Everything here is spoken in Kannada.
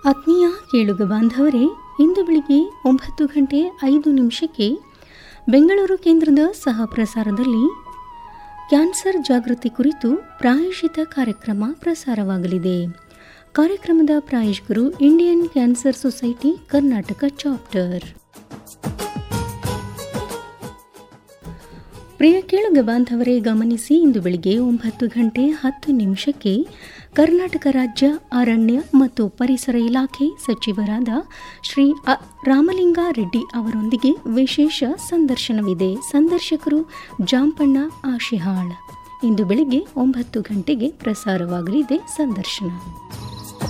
ಆತ್ಮೀಯ ಕೇಳುಗ ಬಾಂಧವರೇ ಇಂದು ಬೆಳಿಗ್ಗೆ ಒಂಬತ್ತು ಗಂಟೆ ಐದು ನಿಮಿಷಕ್ಕೆ ಬೆಂಗಳೂರು ಕೇಂದ್ರದ ಸಹ ಪ್ರಸಾರದಲ್ಲಿ ಕ್ಯಾನ್ಸರ್ ಜಾಗೃತಿ ಕುರಿತು ಪ್ರಾಯಶಿತ ಕಾರ್ಯಕ್ರಮ ಪ್ರಸಾರವಾಗಲಿದೆ ಕಾರ್ಯಕ್ರಮದ ಪ್ರಾಯೋಜಕರು Indian Cancer Society Karnataka chapter ಪ್ರಿಯ ಕೇಳುಗ ಬಾಂಧವರೇ ಗಮನಿಸಿ ಇಂದು ಬೆಳಿಗ್ಗೆ ಒಂಬತ್ತು ಗಂಟೆ ಹತ್ತು ನಿಮಿಷಕ್ಕೆ ಕರ್ನಾಟಕ ರಾಜ್ಯ ಅರಣ್ಯ ಮತ್ತು ಪರಿಸರ ಇಲಾಖೆ ಸಚಿವರಾದ ಶ್ರೀ ಅ ರಾಮಲಿಂಗಾರೆಡ್ಡಿ ಅವರೊಂದಿಗೆ ವಿಶೇಷ ಸಂದರ್ಶನವಿದೆ ಸಂದರ್ಶಕರು ಜಾಂಪಣ್ಣ ಆಶಿಹಾಳ್ ಇಂದು ಬೆಳಿಗ್ಗೆ ಒಂಬತ್ತು ಗಂಟೆಗೆ ಪ್ರಸಾರವಾಗಲಿದೆ ಸಂದರ್ಶನ